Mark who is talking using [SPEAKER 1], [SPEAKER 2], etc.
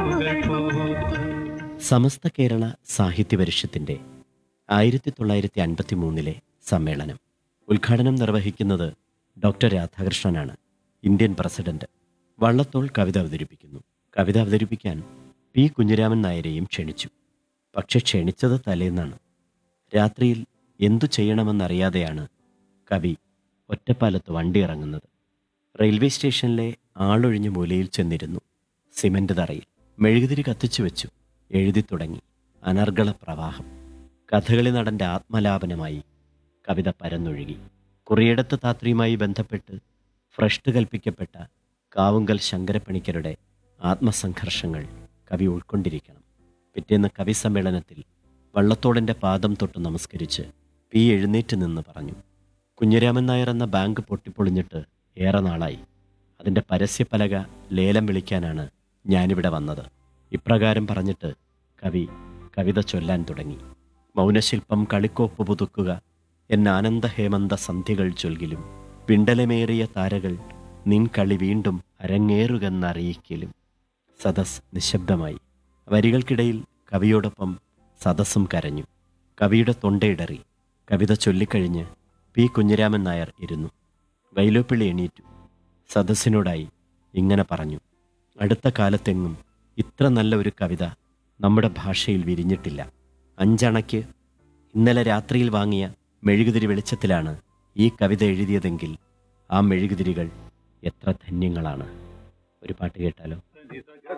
[SPEAKER 1] സമസ്ത കേരള സാഹിത്യ പരിഷത്തിന്റെ ആയിരത്തി തൊള്ളായിരത്തി അൻപത്തി മൂന്നിലെ സമ്മേളനം ഉദ്ഘാടനം നിർവഹിക്കുന്നത് ഡോക്ടർ രാധാകൃഷ്ണനാണ് ഇന്ത്യൻ പ്രസിഡന്റ് വള്ളത്തോൾ കവിത അവതരിപ്പിക്കുന്നു കവിത അവതരിപ്പിക്കാൻ പി കുഞ്ഞിരാമൻ നായരെയും ക്ഷണിച്ചു പക്ഷെ ക്ഷണിച്ചത് തലേന്നാണ് രാത്രിയിൽ എന്തു ചെയ്യണമെന്നറിയാതെയാണ് കവി ഒറ്റപ്പാലത്ത് വണ്ടി ഇറങ്ങുന്നത് റെയിൽവേ സ്റ്റേഷനിലെ ആളൊഴിഞ്ഞ മൂലയിൽ ചെന്നിരുന്നു സിമന്റ് തറയിൽ മെഴുകുതിരി കത്തിച്ചു വെച്ചു എഴുതി തുടങ്ങി അനർഗള പ്രവാഹം കഥകളി നടന്റെ ആത്മലാപനമായി കവിത പരന്നൊഴുകി കുറിയിടത്ത് താത്രിയുമായി ബന്ധപ്പെട്ട് ഭ്രഷ്ട് കൽപ്പിക്കപ്പെട്ട കാവുങ്കൽ ശങ്കരപ്പണിക്കരുടെ ആത്മസംഘർഷങ്ങൾ കവി ഉൾക്കൊണ്ടിരിക്കണം പിറ്റേന്ന് കവി സമ്മേളനത്തിൽ വള്ളത്തോടന്റെ പാദം തൊട്ട് നമസ്കരിച്ച് പി എഴുന്നേറ്റ് നിന്ന് പറഞ്ഞു കുഞ്ഞിരാമൻ നായർ എന്ന ബാങ്ക് പൊട്ടിപ്പൊളിഞ്ഞിട്ട് ഏറെ നാളായി അതിൻ്റെ പരസ്യപ്പലക ലേലം വിളിക്കാനാണ് ഞാനിവിടെ വന്നത് ഇപ്രകാരം പറഞ്ഞിട്ട് കവി കവിത ചൊല്ലാൻ തുടങ്ങി മൗനശില്പം കളിക്കോപ്പ് പുതുക്കുക എന്നാനന്ദ ഹേമന്ത സന്ധ്യകൾ ചൊൽകിലും പിണ്ടലമേറിയ താരകൾ നിൻ കളി വീണ്ടും അരങ്ങേറുകെന്നറിയിക്കലും സദസ് നിശബ്ദമായി വരികൾക്കിടയിൽ കവിയോടൊപ്പം സദസ്സും കരഞ്ഞു കവിയുടെ തൊണ്ടയിടറി കവിത ചൊല്ലിക്കഴിഞ്ഞ് പി കുഞ്ഞിരാമൻ നായർ ഇരുന്നു വൈലോപ്പിള്ളി എണീറ്റു സദസ്സിനോടായി ഇങ്ങനെ പറഞ്ഞു അടുത്ത കാലത്തെങ്ങും ഇത്ര നല്ല ഒരു കവിത നമ്മുടെ ഭാഷയിൽ വിരിഞ്ഞിട്ടില്ല അഞ്ചണയ്ക്ക് ഇന്നലെ രാത്രിയിൽ വാങ്ങിയ മെഴുകുതിരി വെളിച്ചത്തിലാണ് ഈ കവിത എഴുതിയതെങ്കിൽ ആ മെഴുകുതിരികൾ എത്ര ധന്യങ്ങളാണ് ഒരു പാട്ട് കേട്ടാലോ